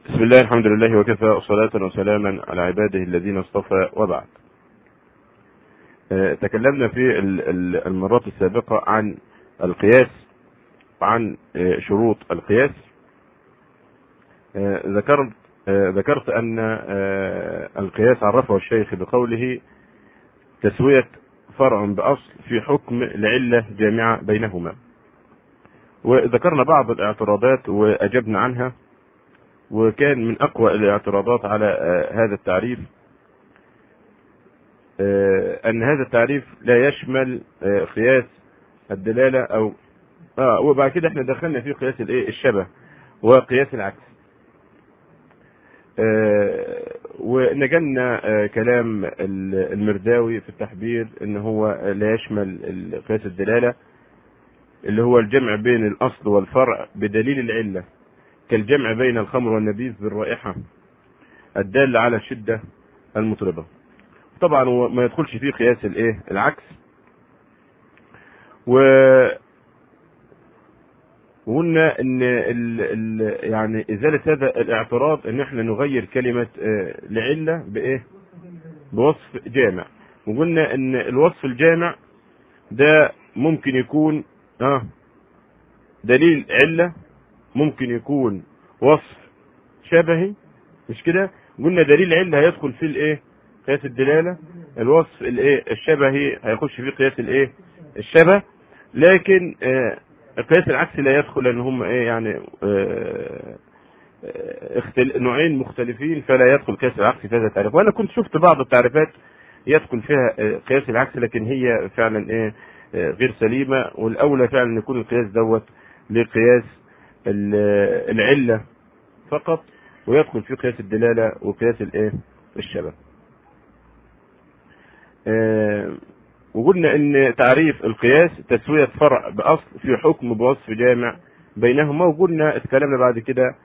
بسم الله الحمد لله وكفى وصلاة وسلاما على عباده الذين اصطفى وبعد. آه، تكلمنا في ال- ال- المرات السابقة عن القياس وعن آه، شروط القياس. آه، ذكرت آه، ذكرت أن آه، القياس عرفه الشيخ بقوله تسوية فرع بأصل في حكم لعلة جامعة بينهما. وذكرنا بعض الاعتراضات وأجبنا عنها وكان من اقوى الاعتراضات على آه، هذا التعريف آه، ان هذا التعريف لا يشمل آه، قياس الدلاله او اه وبعد كده احنا دخلنا في قياس الايه الشبه وقياس العكس آه، ونجلنا آه، كلام ال- المرداوي في التحبير ان هو لا يشمل ال- قياس الدلاله اللي هو الجمع بين الاصل والفرع بدليل العله كالجمع بين الخمر والنبيذ بالرائحة الدالة على الشدة المطربة طبعا هو ما يدخلش فيه قياس الايه العكس و وقلنا ان ال... ال... يعني ازاله هذا الاعتراض ان احنا نغير كلمه آه، لعله بايه؟ بوصف جامع وقلنا ان الوصف الجامع ده ممكن يكون اه دليل عله ممكن يكون وصف شبهي مش كده قلنا دليل عله هيدخل فيه الايه قياس الدلاله الوصف الايه الشبهي هيخش فيه قياس الايه الشبه لكن آه قياس العكس لا يدخل لان هم ايه يعني آه آه، اختل... نوعين مختلفين فلا يدخل قياس العكس في هذا التعريف وانا كنت شفت بعض التعريفات يدخل فيها آه، قياس العكس لكن هي فعلا ايه آه، غير سليمه والاولى فعلا يكون القياس دوت لقياس ال- العلة فقط ويدخل في قياس الدلالة وقياس الايه الشبه آه، وقلنا ان تعريف القياس تسوية فرع بأصل في حكم بوصف جامع بينهما وقلنا اتكلمنا بعد كده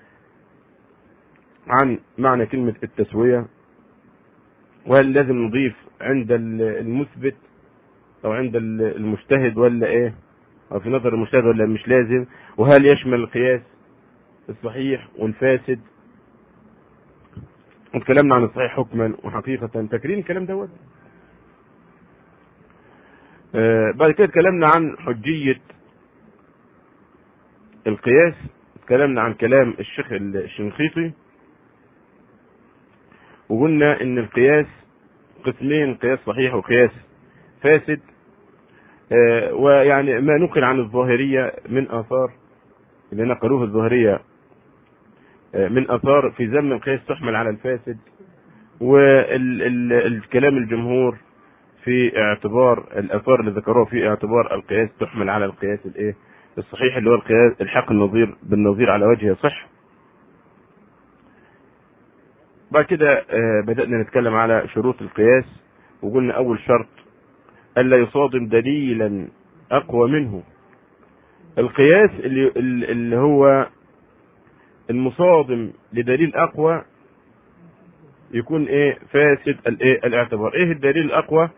عن معنى كلمة التسوية وهل لازم نضيف عند ال- المثبت او عند ال- المجتهد ولا ايه او في نظر المجتهد ولا مش لازم وهل يشمل القياس الصحيح والفاسد اتكلمنا عن الصحيح حكما وحقيقة فاكرين الكلام دوت آه بعد كده اتكلمنا عن حجية القياس اتكلمنا عن كلام الشيخ الشنقيطي وقلنا ان القياس قسمين قياس صحيح وقياس فاسد آه، ويعني ما نقل عن الظاهرية من آثار اللي نقلوه الظاهرية آه، من آثار في ذم القياس تحمل على الفاسد والكلام الجمهور في اعتبار الآثار اللي ذكروها في اعتبار القياس تحمل على القياس الايه الصحيح اللي هو القياس الحق النظير بالنظير على وجه صح بعد كده آه، بدأنا نتكلم على شروط القياس وقلنا أول شرط ألا يصادم دليلا أقوى منه القياس اللي, اللي هو المصادم لدليل أقوى يكون إيه فاسد الإيه الاعتبار إيه الدليل الأقوى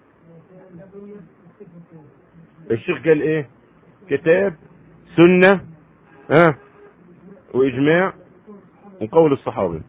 الشيخ قال إيه كتاب سنة ها وإجماع وقول الصحابي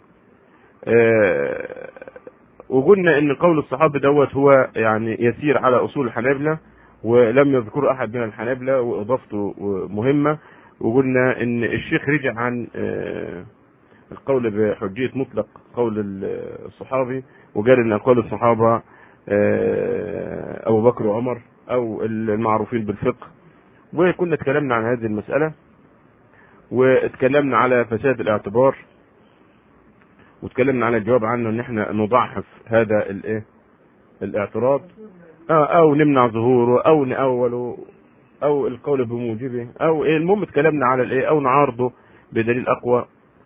آه وقلنا ان قول الصحابي دوت هو يعني يسير على اصول الحنابلة ولم يذكر احد من الحنابلة واضافته مهمة وقلنا ان الشيخ رجع عن آه، القول بحجية مطلق قول الصحابي وقال ان اقوال الصحابة آه، ابو بكر وعمر او المعروفين بالفقه وكنا اتكلمنا عن هذه المسألة واتكلمنا على فساد الاعتبار واتكلمنا عن الجواب عنه ان احنا نضعف هذا الايه الاعتراض آه، او نمنع ظهوره او نأوله او القول بموجبه او ايه المهم اتكلمنا على الايه او نعارضه بدليل اقوى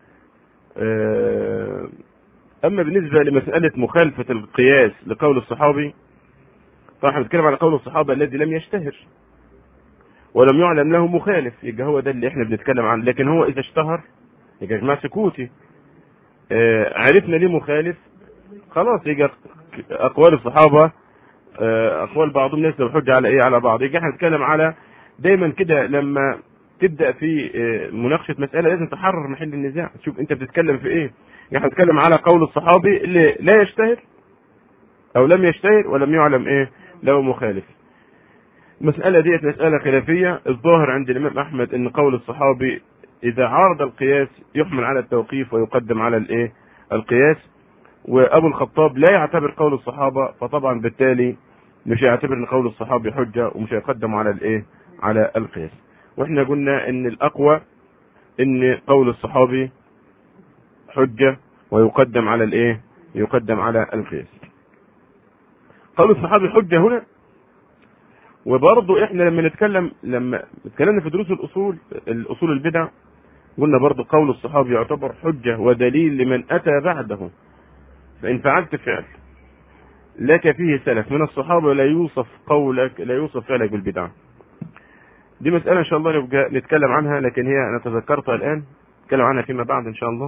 آه، اما بالنسبه لمساله مخالفه القياس لقول الصحابي طبعا احنا بنتكلم على قول الصحابه الذي لم يشتهر ولم يعلم له مخالف يبقى هو ده اللي احنا بنتكلم عنه لكن هو اذا اشتهر يبقى يا جماعه سكوتي آه، عرفنا ليه مخالف خلاص يبقى اقوال الصحابه آه، اقوال بعضهم ليس الحجه على ايه على بعض يبقى احنا نتكلم على دايما كده لما تبدا في مناقشه مساله لازم تحرر محل النزاع تشوف انت بتتكلم في ايه يعني بتتكلم على قول الصحابي اللي لا يشتهر او لم يشتهر ولم يعلم ايه له مخالف المسألة ديت مسألة خلافية الظاهر عند الإمام أحمد أن قول الصحابي إذا عارض القياس يحمل على التوقيف ويقدم على الإيه؟ القياس وأبو الخطاب لا يعتبر قول الصحابة فطبعا بالتالي مش هيعتبر أن قول الصحابي حجة ومش هيقدم على الإيه؟ على القياس وإحنا قلنا أن الأقوى أن قول الصحابي حجة ويقدم على الإيه؟ يقدم على القياس قول الصحابي حجة هنا وبرضه احنا لما نتكلم لما اتكلمنا في دروس الاصول الاصول البدع قلنا برضه قول الصحابي يعتبر حجه ودليل لمن اتى بعده فان فعلت فعل لك فيه سلف من الصحابه لا يوصف قولك لا يوصف فعلك بالبدعه دي مساله ان شاء الله نبقى نتكلم عنها لكن هي انا تذكرتها الان نتكلم عنها فيما بعد ان شاء الله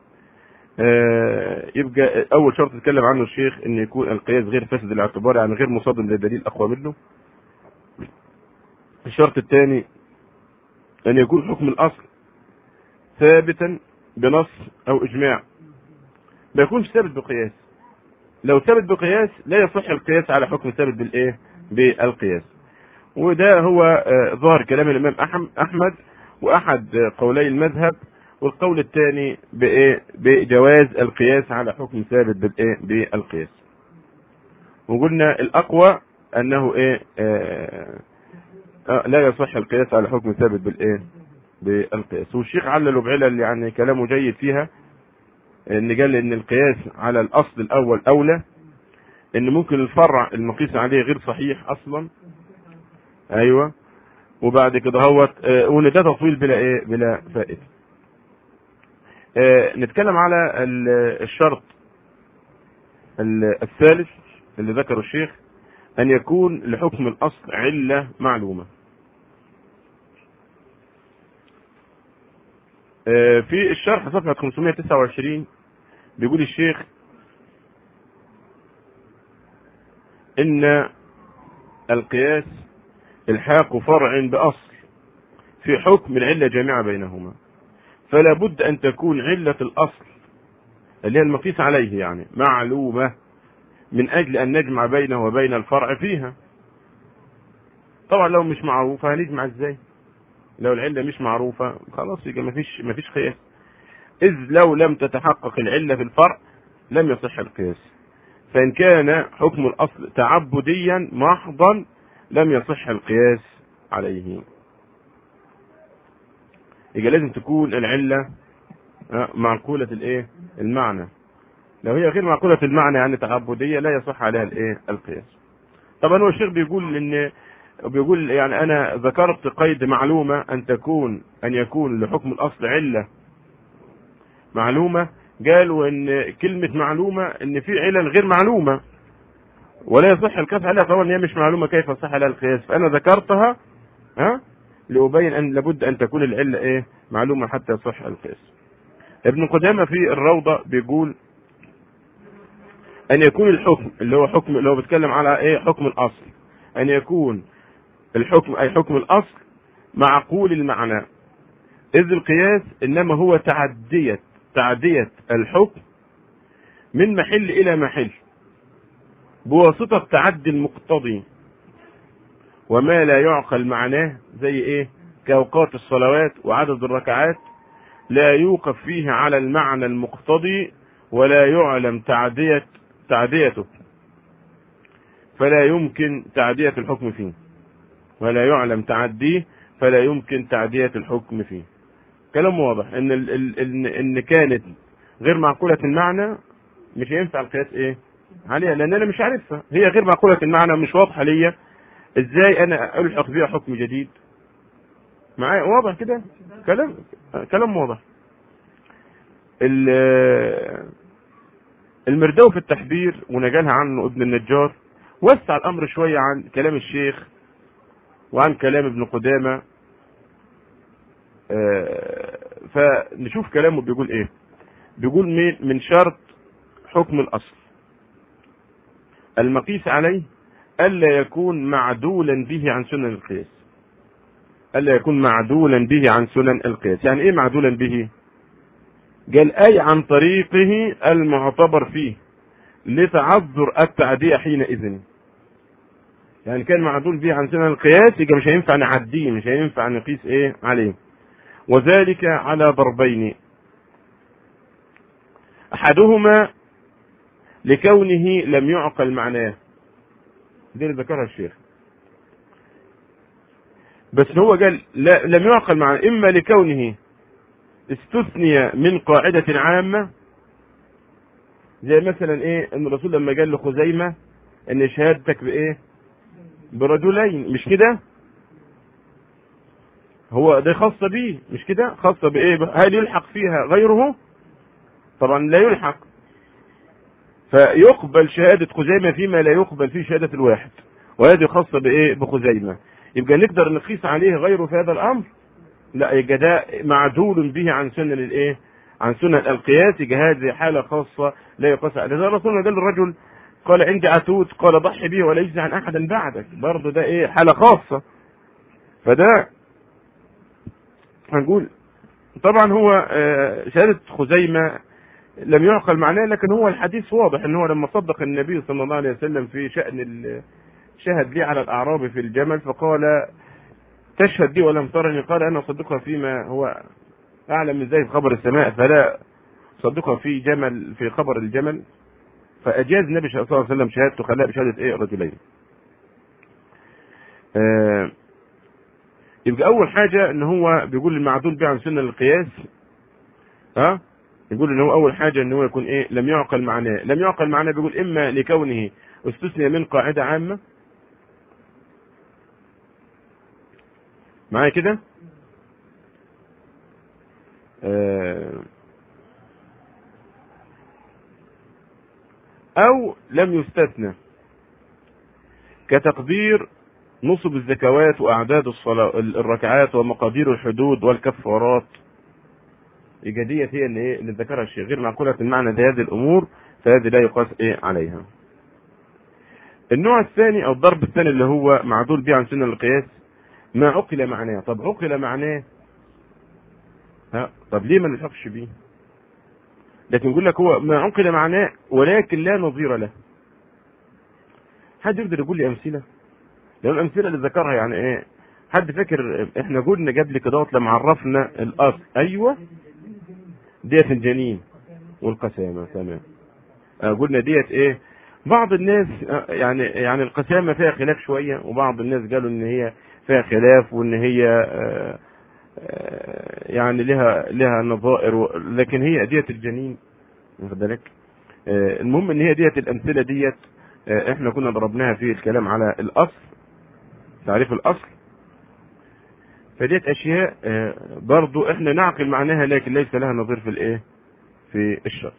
آه يبقى اول شرط اتكلم عنه الشيخ ان يكون القياس غير فاسد الاعتبار يعني غير مصادم لدليل اقوى منه الشرط الثاني أن يكون حكم الأصل ثابتا بنص أو إجماع ما يكونش ثابت بقياس لو ثابت بقياس لا يصح القياس على حكم ثابت بالإيه؟ بالقياس وده هو ظاهر كلام الإمام أحمد وأحد قولي المذهب والقول الثاني بإيه؟ بجواز القياس على حكم ثابت بالإيه؟ بالقياس وقلنا الأقوى أنه إيه؟ آه لا يصح القياس على حكم ثابت بالايه؟ بالقياس والشيخ علل بعلل يعني كلامه جيد فيها ان قال ان القياس على الاصل الاول اولى ان ممكن الفرع المقيس عليه غير صحيح اصلا ايوه وبعد كده هوت وان ده تطويل بلا ايه بلا فائده اه نتكلم على الشرط الثالث اللي ذكره الشيخ أن يكون لحكم الأصل علة معلومة. في الشرح صفحة 529 بيقول الشيخ إن القياس الحاق فرع بأصل في حكم العلة جامعة بينهما فلا بد أن تكون علة الأصل اللي هي المقيس عليه يعني معلومة من اجل ان نجمع بينه وبين الفرع فيها طبعا لو مش معروفه هنجمع ازاي لو العله مش معروفه خلاص يبقى مفيش مفيش قياس اذ لو لم تتحقق العله في الفرع لم يصح القياس فان كان حكم الاصل تعبديا محضا لم يصح القياس عليه يبقى لازم تكون العله معقوله الايه المعنى لو هي غير معقولة المعنى يعني تعبدية لا يصح عليها الايه القياس طبعا هو الشيخ بيقول ان بيقول يعني انا ذكرت قيد معلومة ان تكون ان يكون لحكم الاصل علة معلومة قالوا ان كلمة معلومة ان في علل غير معلومة ولا يصح القياس عليها طبعا هي مش معلومة كيف يصح عليها القياس فانا ذكرتها ها لأبين ان لابد ان تكون العلة ايه معلومة حتى يصح القياس ابن قدامة في الروضة بيقول ان يكون الحكم اللي هو حكم اللي هو بيتكلم على ايه حكم الاصل ان يكون الحكم اي حكم الاصل معقول المعنى اذ القياس انما هو تعدية تعدية الحكم من محل الى محل بواسطة تعدي المقتضي وما لا يعقل معناه زي ايه كاوقات الصلوات وعدد الركعات لا يوقف فيه على المعنى المقتضي ولا يعلم تعدية تعديته فلا يمكن تعدية الحكم فيه ولا يعلم تعديه فلا يمكن تعدية الحكم فيه كلام واضح ان ال ال ان, إن كانت غير معقولة المعنى مش هينفع القياس ايه عليها لان انا مش عارفها هي غير معقولة المعنى مش واضحة ليا ازاي انا الحق بيها حكم جديد معايا واضح كده كلام كلام واضح المرداوي في التحبير ونجالها عنه ابن النجار وسع الامر شويه عن كلام الشيخ وعن كلام ابن قدامه فنشوف كلامه بيقول ايه بيقول من شرط حكم الاصل المقيس عليه الا يكون معدولا به عن سنن القياس الا يكون معدولا به عن سنن القياس يعني ايه معدولا به قال اي عن طريقه المعتبر فيه لتعذر التعدية حينئذ يعني كان معدول به عن سنن القياس يبقى مش هينفع نعديه مش هينفع نقيس ايه عليه وذلك على ضربين احدهما لكونه لم يعقل معناه دي اللي ذكرها الشيخ بس هو قال لا لم يعقل معناه اما لكونه استثني من قاعدة عامة زي مثلا ايه ان الرسول لما قال لخزيمة ان شهادتك بايه برجلين مش كده هو ده خاصة بيه مش كده خاصة بايه هل يلحق فيها غيره طبعا لا يلحق فيقبل شهادة خزيمة فيما لا يقبل فيه شهادة الواحد وهذه خاصة بايه بخزيمة يبقى نقدر نقيس عليه غيره في هذا الامر لا يبقى ده معدول به عن سنن الايه عن سنن القياس يبقى هذه حالة خاصة لا يقاس عليها ده الرسول قال للرجل قال عندي عتود قال ضحي به ولا يجزي عن احد بعدك برضه ده ايه حالة خاصة فده هنقول طبعا هو شهادة خزيمة لم يعقل معناه لكن هو الحديث واضح ان هو لما صدق النبي صلى الله عليه وسلم في شأن شهد لي على الاعراب في الجمل فقال تشهد لي ولم ترني قال انا اصدقها فيما هو اعلم من ذلك خبر السماء فلا اصدقها في جمل في خبر الجمل فاجاز النبي صلى الله عليه وسلم شهادته خلاها بشهاده ايه رجلين آه يبقى اول حاجه ان هو بيقول المعدول به عن سنه القياس ها يقول ان هو اول حاجه ان هو يكون ايه لم يعقل معناه لم يعقل معناه بيقول اما لكونه استثني من قاعده عامه معايا كده آه او لم يستثنى كتقدير نصب الزكوات واعداد الصلاة الركعات ومقادير الحدود والكفارات يبقى ديت هي اللي ايه اللي ذكرها الشيخ غير معقولة المعنى لهذه الامور فهذه لا يقاس ايه عليها النوع الثاني او الضرب الثاني اللي هو معدول به عن سنن القياس ما عقل معناه طب عقل معناه ها طب ليه ما نلحقش بيه لكن يقول لك هو ما عقل معناه ولكن لا نظير له حد يقدر يقول لي امثله لان الامثله اللي ذكرها يعني ايه حد فاكر احنا قلنا قبل كده لما عرفنا الاصل ايوه ديت الجنين والقسامه تمام آه قلنا ديت ايه بعض الناس يعني يعني القسامه فيها خلاف شويه وبعض الناس قالوا ان هي فيها خلاف وان هي آآ آآ يعني لها لها نظائر لكن هي ديت الجنين واخد بالك المهم ان هي ديت الامثله ديت احنا كنا ضربناها في الكلام على الاصل تعريف الاصل فديت اشياء برضو احنا نعقل معناها لكن ليس لها نظير في الايه في الشرع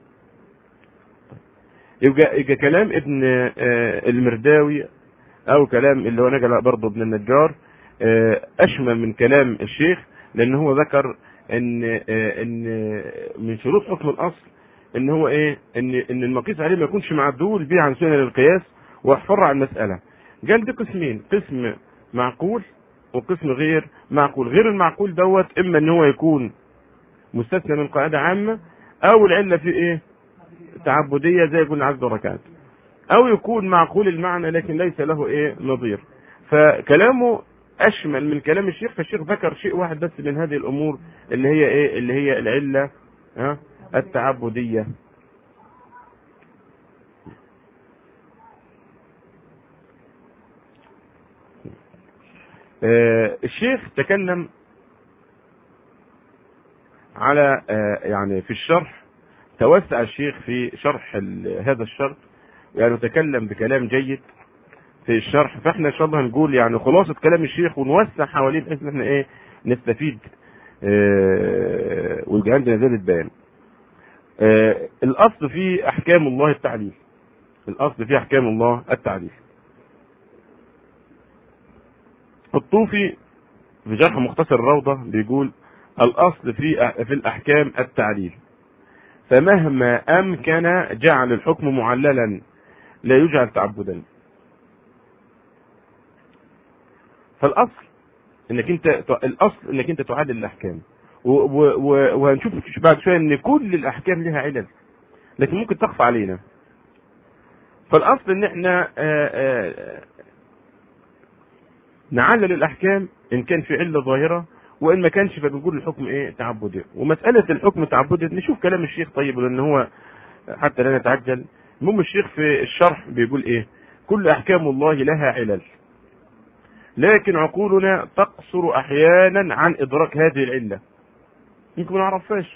يبقى يبقى كلام ابن المرداوي او كلام اللي هو نقل برضه ابن النجار اشمل من كلام الشيخ لان هو ذكر ان ان من شروط حكم الاصل ان هو ايه ان ان المقيس عليه ما يكونش معدول به عن سنن القياس وفرع المساله قال دي قسمين قسم معقول وقسم غير معقول غير المعقول دوت اما ان هو يكون مستثنى من قاعده عامه او العله في ايه تعبديه زي قلنا عدد الركعات او يكون معقول المعنى لكن ليس له ايه نظير فكلامه اشمل من كلام الشيخ فالشيخ ذكر شيء واحد بس من هذه الامور اللي هي ايه اللي هي العله ها التعبديه آه الشيخ تكلم على آه يعني في الشرح توسع الشيخ في شرح هذا الشرط يعني تكلم بكلام جيد في الشرح فاحنا ان شاء الله هنقول يعني خلاصه كلام الشيخ ونوسع حواليه بحيث ان احنا ايه نستفيد اه ويبقى عندنا زياده بيان. اه الاصل في احكام الله التعليل. الاصل في احكام الله التعليل. الطوفي في شرح مختصر الروضه بيقول الاصل في في الاحكام التعليل. فمهما امكن جعل الحكم معللا لا يجعل تعبدا فالاصل انك انت الاصل انك انت تعادل الاحكام وهنشوف بعد شويه ان كل الاحكام لها علل لكن ممكن تخفى علينا فالاصل ان احنا آآ آآ نعلل الاحكام ان كان في عله ظاهره وان ما كانش فبنقول الحكم ايه تعبدي ومساله الحكم تعبدي نشوف كلام الشيخ طيب لان هو حتى لا نتعجل المهم الشيخ في الشرح بيقول ايه كل احكام الله لها علل لكن عقولنا تقصر احيانا عن ادراك هذه العله يمكن ما نعرفهاش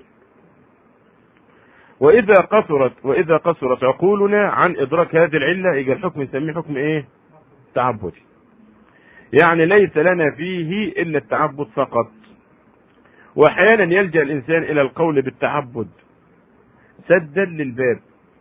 واذا قصرت واذا قصرت عقولنا عن ادراك هذه العله يجي الحكم نسميه حكم ايه تعبدي يعني ليس لنا فيه الا التعبد فقط واحيانا يلجا الانسان الى القول بالتعبد سدا للباب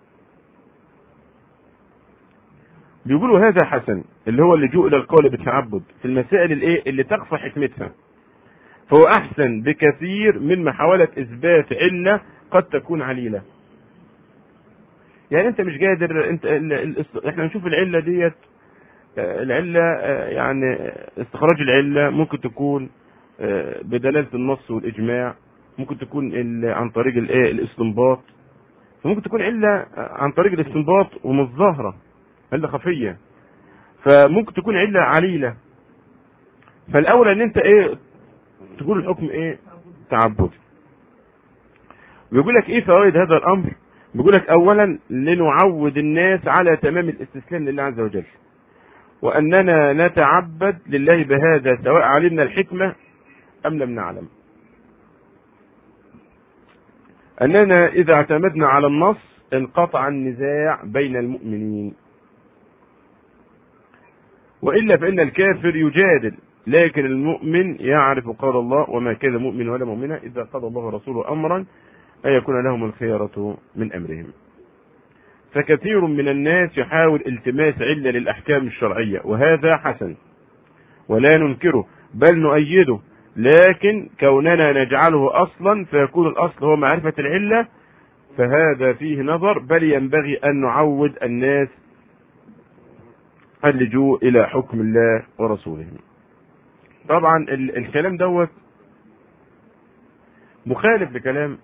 بيقولوا هذا حسن اللي هو اللجوء الى القول بالتعبد في المسائل الايه اللي تخفى حكمتها فهو احسن بكثير من محاولة اثبات علة قد تكون عليلة يعني انت مش قادر انت ال... ال... احنا نشوف العلة ديت العلة يعني استخراج العلة ممكن تكون بدلالة النص والإجماع ممكن تكون عن طريق الايه الاستنباط فممكن تكون علة عن طريق الاستنباط ومش ظاهرة علة خفية فممكن تكون علة عليلة فالأولى إن أنت إيه تقول الحكم إيه تعبدي بيقول لك إيه فوائد هذا الأمر بيقول لك أولا لنعود الناس على تمام الاستسلام لله عز وجل وأننا نتعبد لله بهذا سواء علمنا الحكمة أم لم نعلم أننا إذا اعتمدنا على النص انقطع النزاع بين المؤمنين وإلا فإن الكافر يجادل لكن المؤمن يعرف قال الله وما كان مؤمن ولا مؤمنة إذا قضى الله ورسوله أمرا أن يكون لهم الخيرة من أمرهم فكثير من الناس يحاول التماس علة للأحكام الشرعية وهذا حسن ولا ننكره بل نؤيده لكن كوننا نجعله أصلا فيكون الأصل هو معرفة العلة فهذا فيه نظر بل ينبغي أن نعود الناس اللجوء إلى حكم الله ورسوله طبعا الكلام دوت مخالف لكلام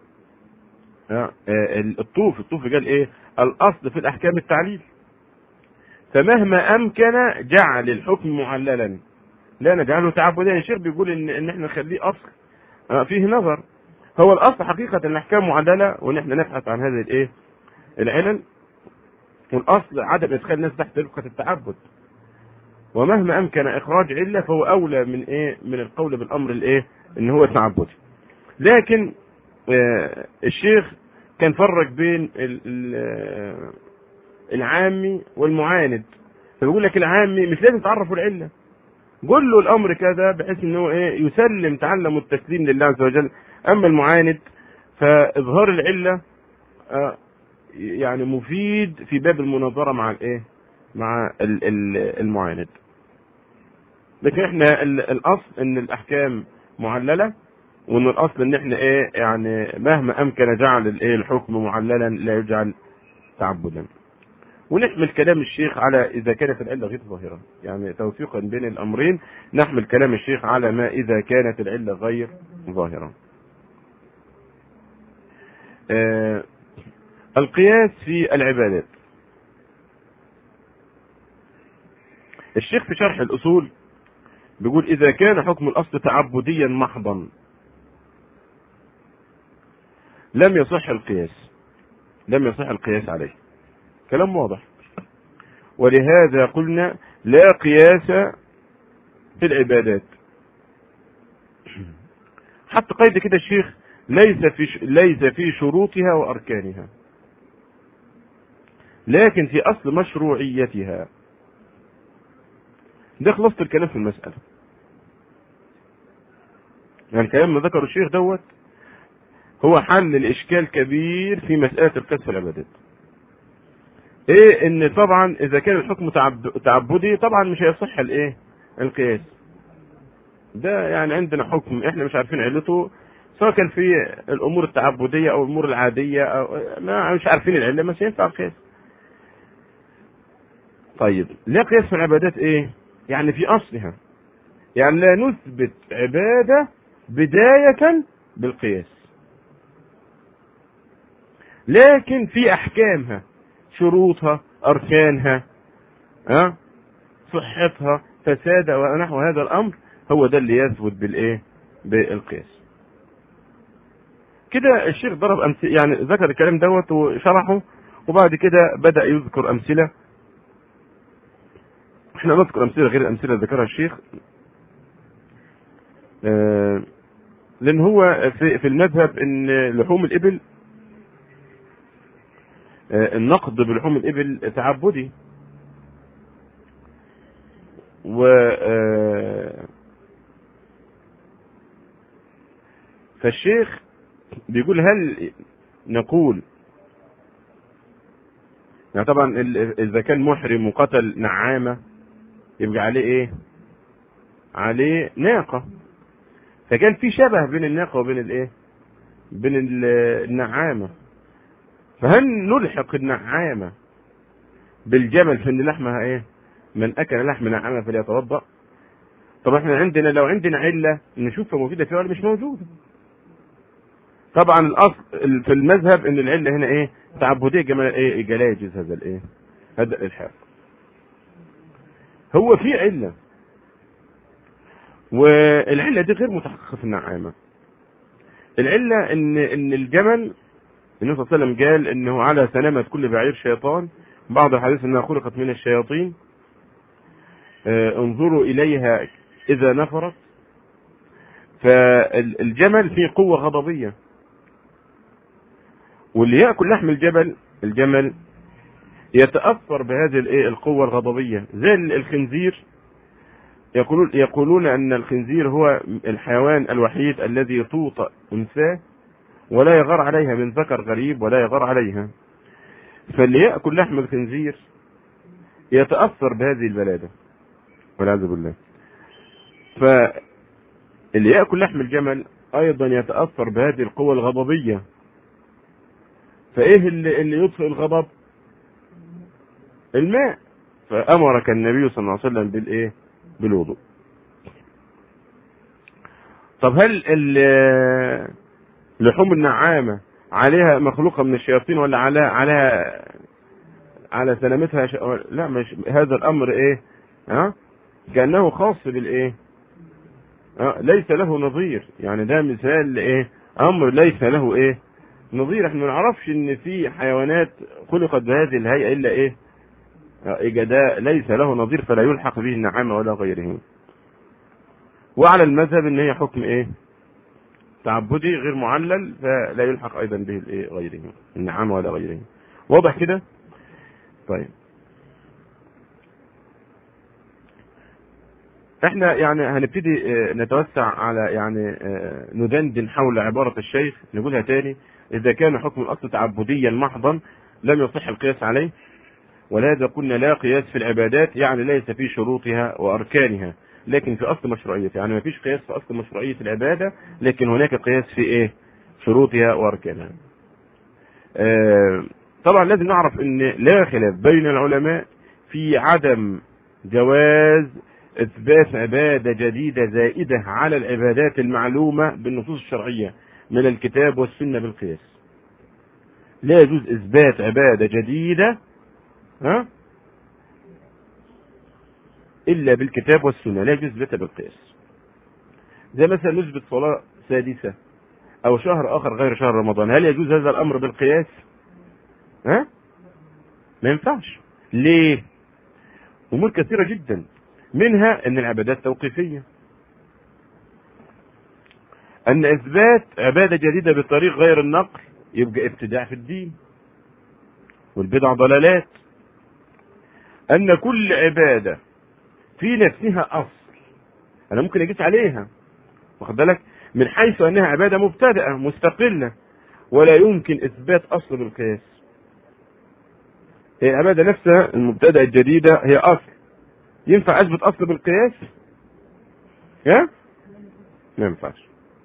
الطوف الطوف قال ايه الاصل في الاحكام التعليل فمهما امكن جعل الحكم معللا لا نجعله تعبديا الشيخ بيقول ان ان احنا نخليه اصل فيه نظر هو الاصل حقيقه الاحكام معلله وان احنا نبحث عن هذه الايه العلل والاصل عدم ادخال الناس تحت رفقه التعبد ومهما امكن اخراج عله فهو اولى من ايه من القول بالامر الايه ان هو تعبدي لكن آه الشيخ كان فرق بين العامي والمعاند فبيقول لك العامي مش لازم تعرفه العله قول له الامر كذا بحيث ان هو ايه يسلم تعلم التسليم لله عز وجل اما المعاند فاظهار العله آه يعني مفيد في باب المناظره مع الايه مع المعاند لكن احنا الاصل ان الاحكام معلله وان الاصل ان احنا ايه يعني مهما امكن جعل الايه الحكم معللا لا يجعل تعبدا ونحمل كلام الشيخ على اذا كانت العله غير ظاهره يعني توفيقا بين الامرين نحمل كلام الشيخ على ما اذا كانت العله غير ظاهره آه القياس في العبادات الشيخ في شرح الاصول بيقول اذا كان حكم الاصل تعبديا محضا لم يصح القياس لم يصح القياس عليه كلام واضح ولهذا قلنا لا قياس في العبادات حتى قيد كده الشيخ ليس في ليس في شروطها واركانها لكن في اصل مشروعيتها ده خلاصة الكلام في المسألة يعني الكلام ما ذكره الشيخ دوت هو حل الاشكال كبير في مسألة القياس في العبادات ايه ان طبعا اذا كان الحكم تعبدي طبعا مش هيصح الايه القياس ده يعني عندنا حكم احنا مش عارفين علته سواء كان في الامور التعبديه او الامور العاديه او ما مش عارفين العله مش هينفع القياس طيب لا قياس في العبادات ايه يعني في اصلها يعني لا نثبت عبادة بداية بالقياس لكن في احكامها شروطها اركانها ها صحتها فساد ونحو هذا الامر هو ده اللي يثبت بالايه بالقياس كده الشيخ ضرب امثله يعني ذكر الكلام دوت وشرحه وبعد كده بدا يذكر امثله احنا نذكر امثله غير الامثله اللي ذكرها الشيخ آه لان هو في, في المذهب ان لحوم الابل آه النقد بلحوم الابل تعبدي و آه فالشيخ بيقول هل نقول يعني طبعا اذا كان محرم وقتل نعامه يبقى عليه ايه عليه ناقه فكان في شبه بين الناقه وبين الايه بين النعامه فهل نلحق النعامه بالجمل في ان لحمها ايه من اكل لحم نعامه فليتوضا طب احنا عندنا لو عندنا عله نشوفها موجوده فيها ولا مش موجوده طبعا الاصل في المذهب ان العله هنا ايه تعبديه جمال ايه لا يجوز هذا الايه هذا الالحاق هو في عله والعله دي غير متحققه في النعامه العله ان ان الجمل النبي صلى الله عليه وسلم قال انه على سلامه كل بعير شيطان بعض الحديث انها خلقت من الشياطين آه انظروا اليها اذا نفرت فالجمل فيه قوه غضبيه واللي ياكل لحم الجبل الجمل يتاثر بهذه الايه القوه الغضبيه زي الخنزير يقولون يقولون ان الخنزير هو الحيوان الوحيد الذي توطأ انثاه ولا يغار عليها من ذكر غريب ولا يغار عليها فاللي ياكل لحم الخنزير يتاثر بهذه البلاده والعياذ بالله فاللي ياكل لحم الجمل ايضا يتاثر بهذه القوه الغضبيه فايه اللي, اللي يطفئ الغضب الماء فامرك النبي صلى الله عليه وسلم بالايه بالوضوء طب هل لحوم النعامة عليها مخلوقة من الشياطين ولا على على على سلامتها ش... لا مش هذا الامر ايه ها كانه خاص بالايه أه؟ ليس له نظير يعني ده مثال لايه امر ليس له ايه نظير احنا ما نعرفش ان في حيوانات خلقت بهذه الهيئه الا ايه ده ليس له نظير فلا يلحق به النعامه ولا غيره وعلى المذهب ان هي حكم ايه تعبدي غير معلل فلا يلحق ايضا به الايه غيره النعامه ولا غيره واضح كده طيب احنا يعني هنبتدي نتوسع على يعني ندندن حول عبارة الشيخ نقولها تاني اذا كان حكم الاصل تعبديا محضا لم يصح القياس عليه ولهذا قلنا لا قياس في العبادات يعني ليس في شروطها واركانها لكن في اصل مشروعيتها يعني ما فيش قياس في اصل مشروعيه العباده لكن هناك قياس في ايه شروطها واركانها آه طبعا لازم نعرف ان لا خلاف بين العلماء في عدم جواز اثبات عباده جديده زائده على العبادات المعلومه بالنصوص الشرعيه من الكتاب والسنه بالقياس لا يجوز اثبات عباده جديده ها الا بالكتاب والسنه لا يجوز اثباتها بالقياس زي مثلا نثبت صلاه سادسه او شهر اخر غير شهر رمضان هل يجوز هذا الامر بالقياس ها ما ينفعش ليه امور كثيره جدا منها ان العبادات توقيفيه ان اثبات عباده جديده بطريق غير النقل يبقى ابتداع في الدين والبدع ضلالات ان كل عباده في نفسها اصل انا ممكن اجيس عليها واخد بالك من حيث انها عباده مبتدئه مستقله ولا يمكن اثبات اصل بالقياس هي العباده نفسها المبتدأة الجديده هي اصل ينفع اثبت اصل بالقياس يا ما ينفعش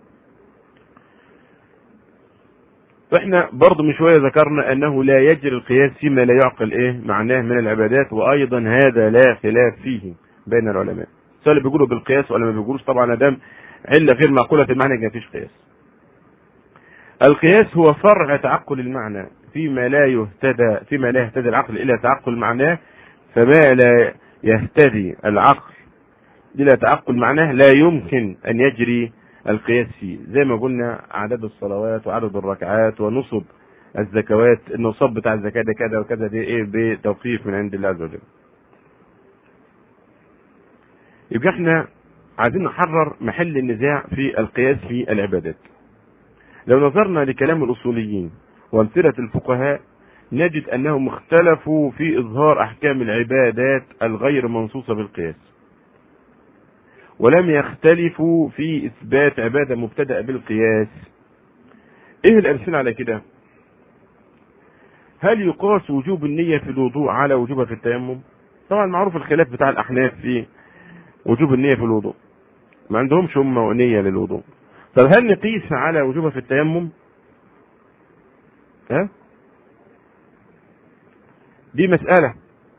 فاحنا برضه من شويه ذكرنا انه لا يجري القياس فيما لا يعقل ايه معناه من العبادات وايضا هذا لا خلاف فيه بين العلماء سواء اللي بيقولوا بالقياس ولا ما بيقولوش طبعا دام عله غير معقوله في المعنى ما فيش قياس القياس هو فرع تعقل المعنى فيما لا يهتدى فيما لا يهتدي العقل الى تعقل معناه فما لا يهتدي العقل الى تعقل معناه لا يمكن ان يجري القياس فيه زي ما قلنا عدد الصلوات وعدد الركعات ونصب الزكوات النصاب بتاع الزكاه ده كذا وكذا دي ايه بتوقيف من عند الله عز وجل يبقى احنا عايزين نحرر محل النزاع في القياس في العبادات لو نظرنا لكلام الاصوليين وامثله الفقهاء نجد انهم اختلفوا في اظهار احكام العبادات الغير منصوصه بالقياس ولم يختلفوا في اثبات عباده مبتدأ بالقياس ايه الامثله على كده هل يقاس وجوب النية في الوضوء على وجوبها في التيمم طبعا معروف الخلاف بتاع الاحناف في وجوب النية في الوضوء ما عندهمش هم نية للوضوء طب هل نقيس على وجوبها في التيمم ها دي مسألة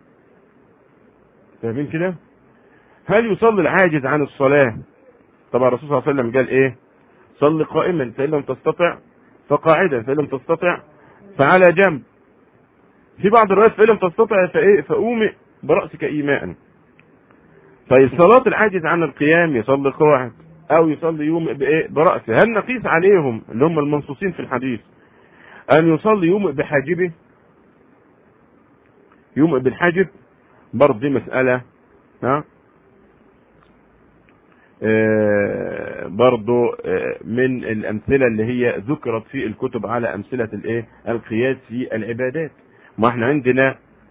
فاهمين كده هل يصلي العاجز عن الصلاة طبعا الرسول صلى الله عليه وسلم قال ايه صل قائما فإن لم تستطع فقاعدا فإن لم تستطع فعلى جنب في بعض الروايات فإن لم تستطع فإيه فأومئ برأسك إيماء طيب صلاة العاجز عن القيام يصلي قاعد أو يصلي يوم بإيه برأسه هل نقيس عليهم اللي هم المنصوصين في الحديث أن يصلي يوم بحاجبه يوم بالحاجب برضه دي مسألة ها آه برضو آه من الأمثلة اللي هي ذكرت في الكتب على أمثلة الإيه القياس في العبادات ما احنا عندنا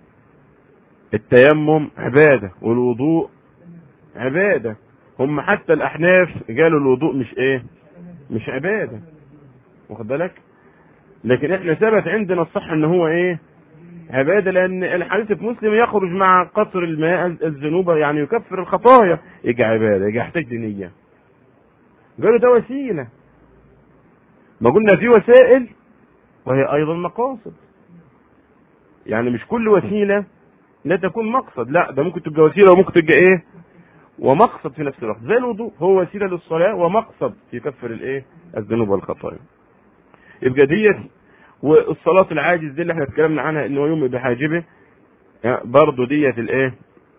التيمم عبادة والوضوء عبادة هم حتى الأحناف قالوا الوضوء مش إيه مش عبادة واخد بالك لكن احنا ثبت عندنا الصح ان هو ايه عباده لان الحديث في مسلم يخرج مع قطر الماء الذنوب يعني يكفر الخطايا يجي عباده يجي يحتاج نيه قالوا ده وسيله ما قلنا في وسائل وهي ايضا مقاصد يعني مش كل وسيله لا تكون مقصد لا ده ممكن تبقى وسيله وممكن تبقى ايه ومقصد في نفس الوقت زي الوضوء هو وسيله للصلاه ومقصد يكفر الايه الذنوب والخطايا يبقى ديت والصلاة العاجز دي اللي احنا اتكلمنا عنها ان هو يوم بحاجبه برضه ديت الايه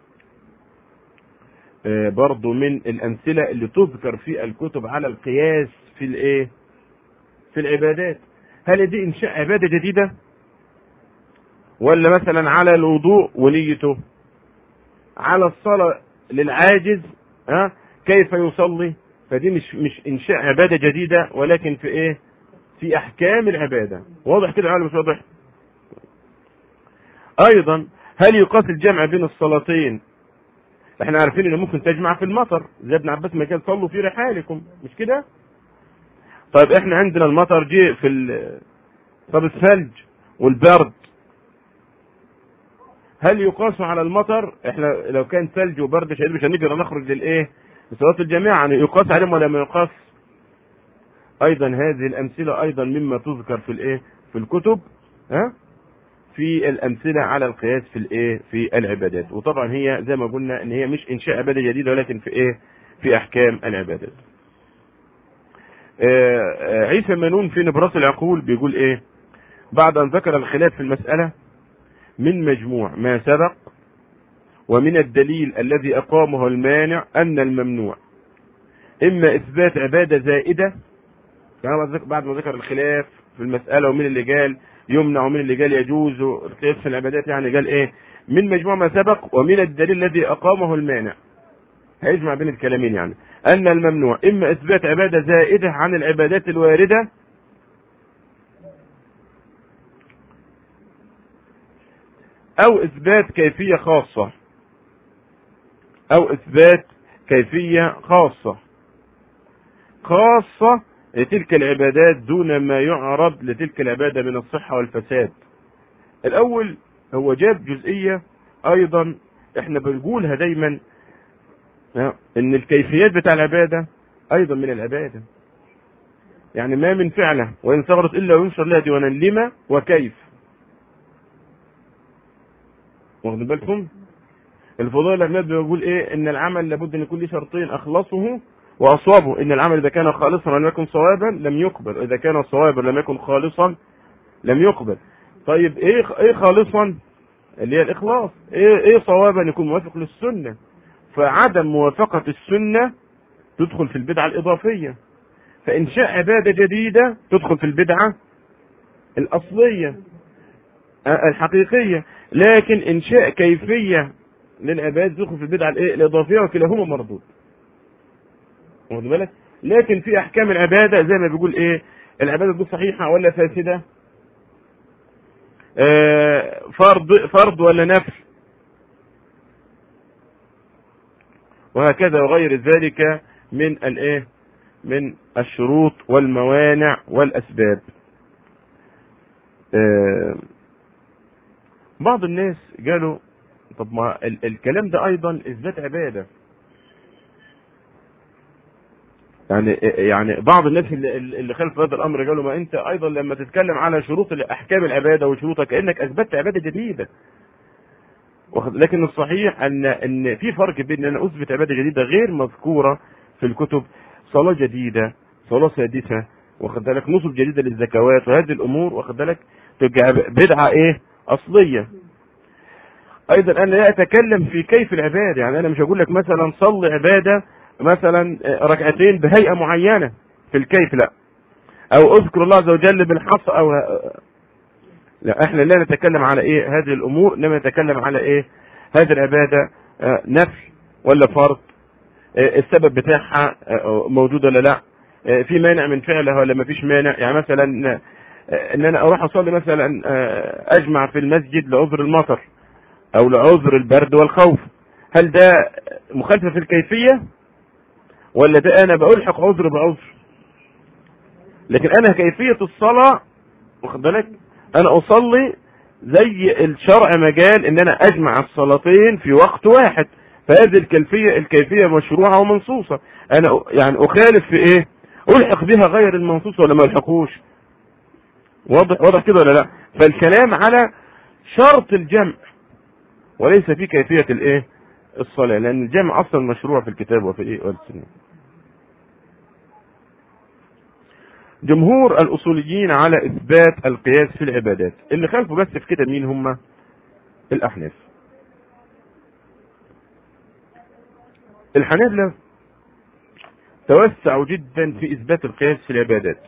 آه برضه من الامثله اللي تذكر في الكتب على القياس في الايه في العبادات هل دي انشاء عباده جديده ولا مثلا على الوضوء ونيته على الصلاه للعاجز ها كيف يصلي فدي مش مش انشاء عباده جديده ولكن في ايه في احكام العباده واضح كده ولا مش واضح ايضا هل يقاس الجمع بين الصلاتين احنا عارفين ان ممكن تجمع في المطر زي ابن عباس ما كان صلوا في رحالكم مش كده طيب احنا عندنا المطر جه في ال... طب الثلج والبرد هل يقاس على المطر احنا لو كان ثلج وبرد شديد مش هنقدر نخرج للايه لصلاه الجماعه يعني يقاس عليهم ولا ما يقاس ايضا هذه الامثله ايضا مما تذكر في الايه في الكتب ها في الامثله على القياس في الايه في العبادات وطبعا هي زي ما قلنا ان هي مش انشاء عباده جديده ولكن في ايه في احكام العبادات آه عيسى منون في نبراس العقول بيقول ايه بعد ان ذكر الخلاف في المساله من مجموع ما سبق ومن الدليل الذي اقامه المانع ان الممنوع اما اثبات عباده زائده يعني بعد ما ذكر الخلاف في المسألة ومين اللي قال يمنع ومين اللي قال يجوز القياس في العبادات يعني قال ايه من مجموع ما سبق ومن الدليل الذي أقامه المانع هيجمع بين الكلامين يعني أن الممنوع إما إثبات عبادة زائدة عن العبادات الواردة أو إثبات كيفية خاصة أو إثبات كيفية خاصة خاصة لتلك العبادات دون ما يعرض لتلك العبادة من الصحة والفساد الأول هو جاب جزئية أيضا احنا بنقولها دايما ان الكيفيات بتاع العبادة أيضا من العبادة يعني ما من فعلة وإن صغرت إلا وينشر لها ديوانا لما وكيف واخدين بالكم الفضيل الأحمد بيقول إيه إن العمل لابد أن يكون له شرطين أخلصه وأصوبه إن العمل إذا كان خالصا ولم يكن صوابا لم يقبل إذا كان صوابا لم يكن خالصا لم يقبل طيب إيه إيه خالصا اللي هي الإخلاص إيه إيه صوابا يكون موافق للسنة فعدم موافقة السنة تدخل في البدعة الإضافية فإنشاء عبادة جديدة تدخل في البدعة الأصلية الحقيقية لكن إنشاء كيفية للعبادة تدخل في البدعة الإيه؟ الإضافية وكلاهما مردود واخد بالك لكن في أحكام العبادة زي ما بيقول إيه العبادة دي صحيحة ولا فاسدة آه فرض فرض ولا نفل وهكذا وغير ذلك من الايه من الشروط والموانع والاسباب آه بعض الناس قالوا طب ما ال الكلام ده ايضا اثبات عباده يعني يعني بعض الناس اللي, اللي خلف هذا الامر قالوا ما انت ايضا لما تتكلم على شروط احكام العباده وشروطها كانك اثبتت عباده جديده لكن الصحيح ان ان في فرق بين ان انا اثبت عباده جديده غير مذكوره في الكتب صلاه جديده صلاه سادسه واخد بالك نصب جديده للزكوات وهذه الامور واخد بالك تبقى بدعه ايه اصليه ايضا انا لا اتكلم في كيف العباده يعني انا مش هقول لك مثلا صلي عباده مثلا ركعتين بهيئه معينه في الكيف لا او اذكر الله عز وجل بالحص او لا احنا لا نتكلم على ايه هذه الامور انما نتكلم على ايه هذه العباده اه نفل ولا فرض اه السبب بتاعها اه موجود ولا لا في مانع من فعلها ولا ما فيش مانع يعني مثلا ان انا اروح اصلي مثلا اجمع في المسجد لعذر المطر او لعذر البرد والخوف هل ده مخالفه في الكيفيه ولا ده انا بلحق عذر بعذر لكن انا كيفيه الصلاه واخد بالك انا اصلي زي الشرع ما قال ان انا اجمع الصلاتين في وقت واحد فهذه الكيفيه الكيفيه مشروعه ومنصوصه انا يعني اخالف في ايه الحق بها غير المنصوص ولا ما الحقوش واضح واضح كده ولا لا فالكلام على شرط الجمع وليس في كيفيه الايه الصلاه لان الجمع اصلا مشروع في الكتاب وفي ايه والسنه جمهور الاصوليين على اثبات القياس في العبادات اللي خالفوا بس في كده مين هم الاحناف الحنابلة توسعوا جدا في اثبات القياس في العبادات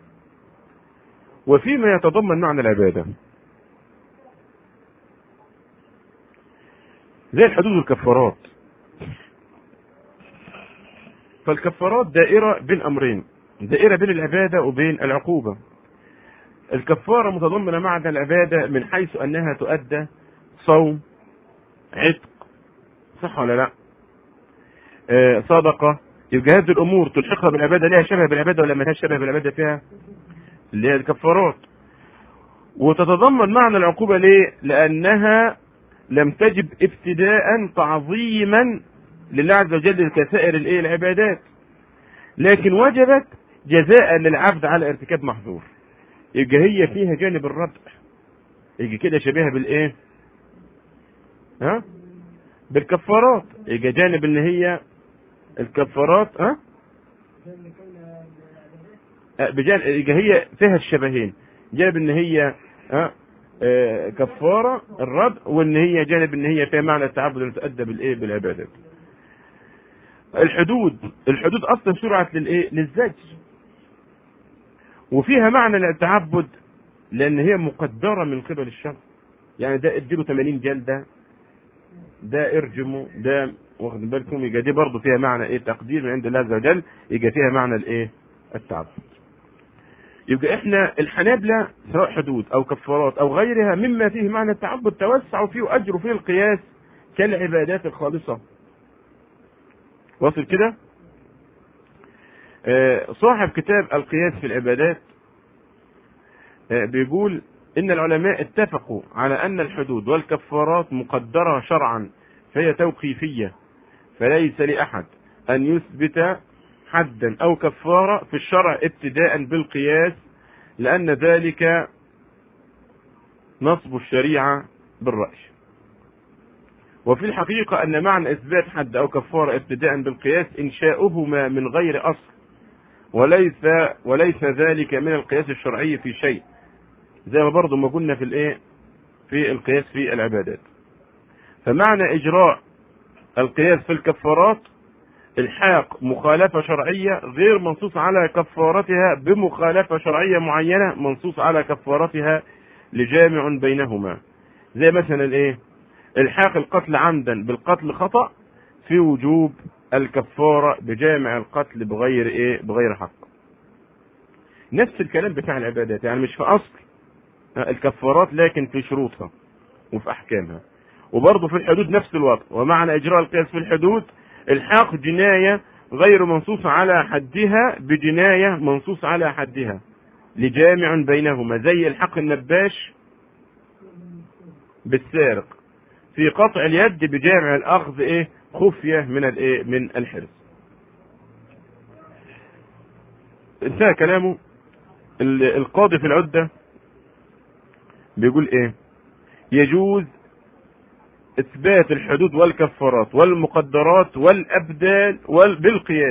وفيما يتضمن معنى العبادة زي الحدود والكفارات فالكفارات دائرة بين امرين دائرة بين العبادة وبين العقوبة الكفارة متضمنة معنى العبادة من حيث أنها تؤدى صوم عتق صح ولا لا آه صدقة يبقى هذه الأمور تلحقها بالعبادة لها شبه بالعبادة ولا ما لهاش شبه بالعبادة فيها اللي هي الكفارات وتتضمن معنى العقوبة ليه لأنها لم تجب ابتداء تعظيما لله عز وجل كسائر الايه العبادات لكن وجبت جزاء للعبد على ارتكاب محظور يبقى هي فيها جانب الردع يجي كده شبيهه بالايه ها بالكفارات يجي جانب ان هي الكفارات ها بجانب يجي هي فيها الشبهين جانب ان هي ها آه كفاره الرد وان هي جانب ان هي فيها معنى التعبد اللي تؤدى بالايه بالعبادات الحدود الحدود اصلا شرعت للايه للزج وفيها معنى التعبد لان هي مقدره من قبل الشرع يعني ده اديله 80 جلده ده ارجمه ده واخد بالكم يبقى دي برضه فيها معنى ايه تقدير من عند الله عز وجل يبقى فيها معنى الايه التعبد يبقى احنا الحنابلة سواء حدود او كفارات او غيرها مما فيه معنى التعبد توسعوا فيه واجروا فيه القياس كالعبادات الخالصه واصل كده آه صاحب كتاب القياس في العبادات آه بيقول ان العلماء اتفقوا على ان الحدود والكفارات مقدره شرعا فهي توقيفيه فليس لاحد ان يثبت حدا او كفاره في الشرع ابتداء بالقياس لان ذلك نصب الشريعه بالراي وفي الحقيقة أن معنى إثبات حد أو كفارة ابتداء بالقياس إنشاؤهما من غير أصل وليس وليس ذلك من القياس الشرعي في شيء زي ما برضه ما قلنا في الايه في القياس في العبادات فمعنى اجراء القياس في الكفارات الحاق مخالفة شرعية غير منصوص على كفارتها بمخالفة شرعية معينة منصوص على كفارتها لجامع بينهما زي مثلا الايه الحاق القتل عمدا بالقتل خطأ في وجوب الكفارة بجامع القتل بغير ايه بغير حق نفس الكلام بتاع العبادات يعني مش في اصل الكفارات لكن في شروطها وفي احكامها وبرضه في الحدود نفس الوضع ومعنى اجراء القياس في الحدود الحاق جناية غير منصوص على حدها بجناية منصوص على حدها لجامع بينهما زي الحق النباش بالسارق في قطع اليد بجامع الاخذ ايه خفية من الايه من الحرص انتهى كلامه القاضي في العدة بيقول ايه يجوز اثبات الحدود والكفارات والمقدرات والابدال بالقياس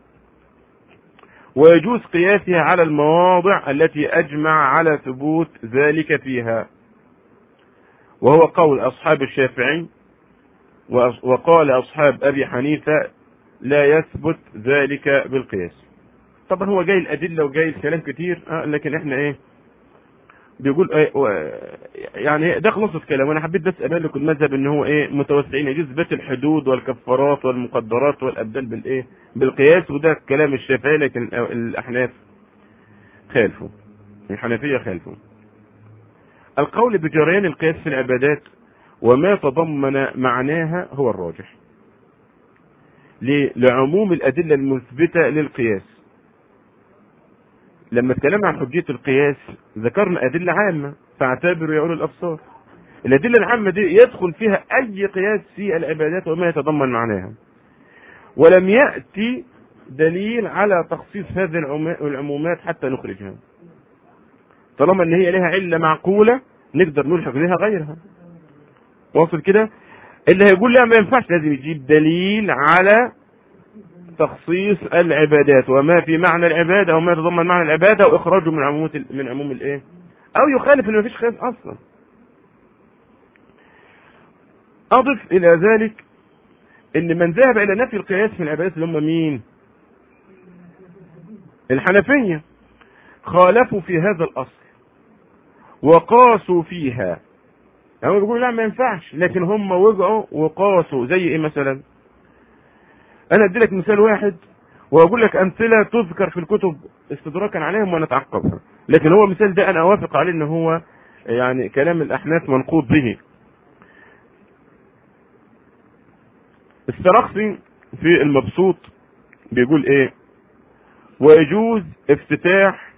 ويجوز قياسها على المواضع التي اجمع على ثبوت ذلك فيها وهو قول اصحاب الشافعي وقال اصحاب ابي حنيفه لا يثبت ذلك بالقياس طبعا هو جاي الادله وجاي الكلام كتير آه لكن احنا ايه بيقول ايه يعني ده خلصت كلام وانا حبيت بس ابين لكم المذهب ان هو ايه متوسعين يجوز بيت الحدود والكفارات والمقدرات والابدال بالايه بالقياس وده كلام الشافعي لكن الاحناف خالفوا الحنفيه خالفوا القول بجريان القياس في العبادات وما تضمن معناها هو الراجح لعموم الأدلة المثبتة للقياس لما اتكلمنا عن حجية القياس ذكرنا أدلة عامة فاعتبروا يا أولي الأبصار الأدلة العامة دي يدخل فيها أي قياس في العبادات وما يتضمن معناها ولم يأتي دليل على تخصيص هذه العمومات حتى نخرجها طالما ان هي لها علة معقولة نقدر نلحق لها غيرها واصل كده اللي هيقول لا ما ينفعش لازم يجيب دليل على تخصيص العبادات وما في معنى العبادة وما يتضمن معنى العبادة واخراجه من عموم من عموم الايه او يخالف ان ما فيش خلاف اصلا اضف الى ذلك ان من ذهب الى نفي القياس في العبادات اللي هم مين الحنفية خالفوا في هذا الاصل وقاسوا فيها هم بيقولوا لا ما ينفعش لكن هم وجعوا وقاسوا زي ايه مثلا انا ادي لك مثال واحد واقول لك امثله تذكر في الكتب استدراكا عليهم ونتعقبها لكن هو المثال ده انا اوافق عليه ان هو يعني كلام الاحناف منقوض به السرخسي في المبسوط بيقول ايه ويجوز افتتاح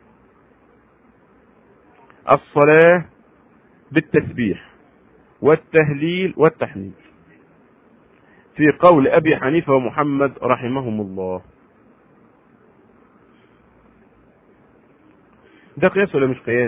الصلاه بالتسبيح والتهليل والتحميد في قول ابي حنيفه ومحمد رحمهم الله ده قياس ولا مش قياس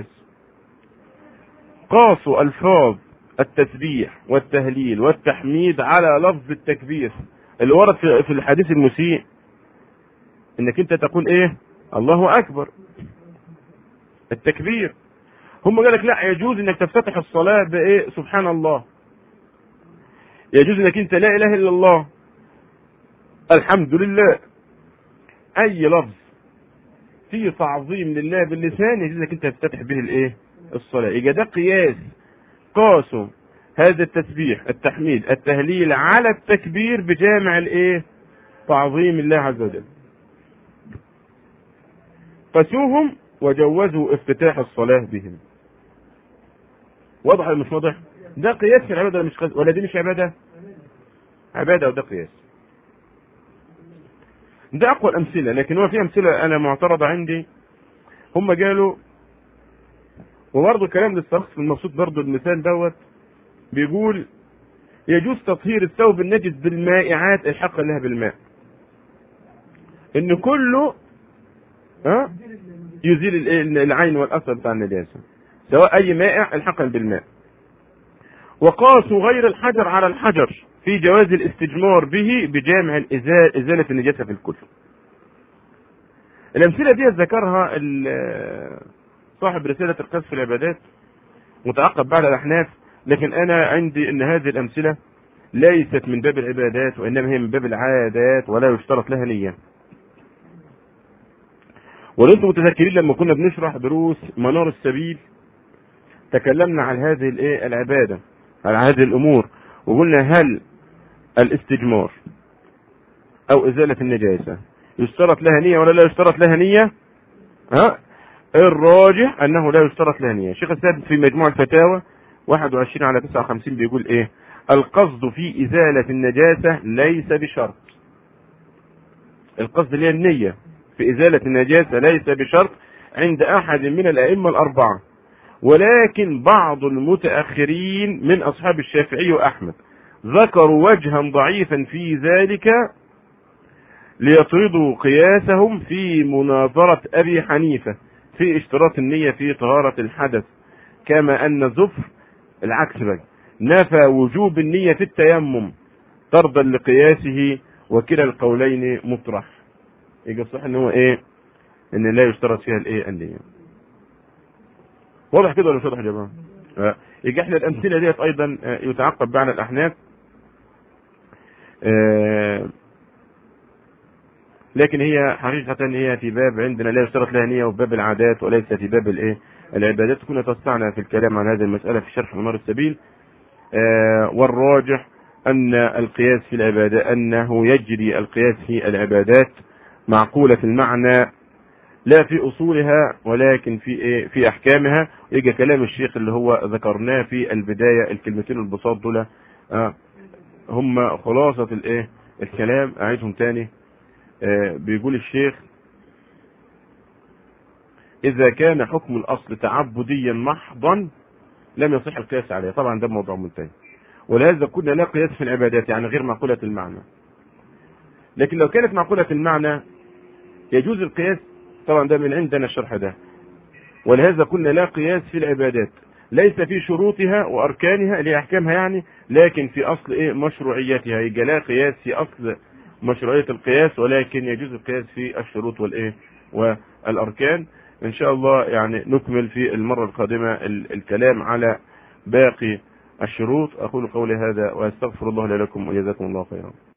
قاسوا الفاظ التسبيح والتهليل والتحميد على لفظ التكبير اللي ورد في الحديث المسيء انك انت تقول ايه الله اكبر التكبير هم قال لك لا يجوز انك تفتتح الصلاه بايه سبحان الله يجوز انك انت لا اله الا الله الحمد لله اي لفظ فيه تعظيم لله باللسان يجوز انك انت تفتتح به الايه الصلاه يبقى ده قياس قاسوا هذا التسبيح التحميد التهليل على التكبير بجامع الايه تعظيم الله عز وجل قسوهم وجوزوا افتتاح الصلاه بهم واضح ولا مش واضح؟ ده قياس في العباده ولا مش قياس ولا دي مش عباده؟ عباده وده قياس. ده اقوى الامثله لكن هو في امثله انا معترضه عندي هم قالوا وبرضه الكلام للشخص في المقصود برضه المثال دوت بيقول يجوز تطهير الثوب النجس بالمائعات الحق لها بالماء ان كله ها يزيل العين والاثر بتاع النجاسه سواء اي مائع الحقا بالماء وقاسوا غير الحجر على الحجر في جواز الاستجمار به بجامع الإزالة إزالة النجاسة في الكل الأمثلة دي ذكرها ال- صاحب رسالة القياس في العبادات متعقب بعد الأحناف لكن أنا عندي أن هذه الأمثلة ليست من باب العبادات وإنما هي من باب العادات ولا يشترط لها نية ولو انتم متذكرين لما كنا بنشرح دروس منار السبيل تكلمنا عن هذه الايه العباده على هذه الامور وقلنا هل الاستجمار او ازاله النجاسه يشترط لها نيه ولا لا يشترط لها نيه؟ ها؟ الراجح انه لا يشترط لها نيه، الشيخ السادس في مجموع الفتاوى 21 على 59 بيقول ايه؟ القصد في ازاله النجاسه ليس بشرط. القصد اللي هي النيه في ازاله النجاسه ليس بشرط عند احد من الائمه الاربعه. ولكن بعض المتاخرين من اصحاب الشافعي واحمد ذكروا وجها ضعيفا في ذلك ليطردوا قياسهم في مناظرة أبي حنيفة في اشتراط النية في طهارة الحدث كما أن زفر العكس بقى نفى وجوب النية في التيمم طردا لقياسه وكلا القولين مطرح يبقى صح ان هو ايه ان لا يشترط فيها الايه النية واضح كده ولا مش واضح يا جماعه آه. يبقى احنا الامثله ديت ايضا آه، يتعقب بعد الاحناف آه، لكن هي حقيقة هي في باب عندنا لا يشترط لها نية وفي باب العادات وليس في باب الايه العبادات كنا توسعنا في الكلام عن هذه المسألة في شرح منار السبيل آه، والراجح أن القياس في العبادة أنه يجري القياس في العبادات معقولة المعنى لا في أصولها ولكن في إيه في أحكامها يجي كلام الشيخ اللي هو ذكرناه في البداية الكلمتين البساط دول آه، هم خلاصة الإيه الكلام أعيدهم تاني آه، بيقول الشيخ إذا كان حكم الأصل تعبديا محضا لم يصح القياس عليه طبعا ده موضوع منتهي ولهذا قلنا لا قياس في العبادات يعني غير معقولة المعنى لكن لو كانت معقولة المعنى يجوز القياس طبعا ده من عندنا الشرح ده ولهذا قلنا لا قياس في العبادات ليس في شروطها واركانها اللي هي احكامها يعني لكن في اصل ايه مشروعيتها يبقى لا قياس في اصل مشروعيه القياس ولكن يجوز القياس في الشروط والايه والاركان ان شاء الله يعني نكمل في المره القادمه ال- الكلام على باقي الشروط اقول قولي هذا واستغفر الله لي لكم وجزاكم الله خيرا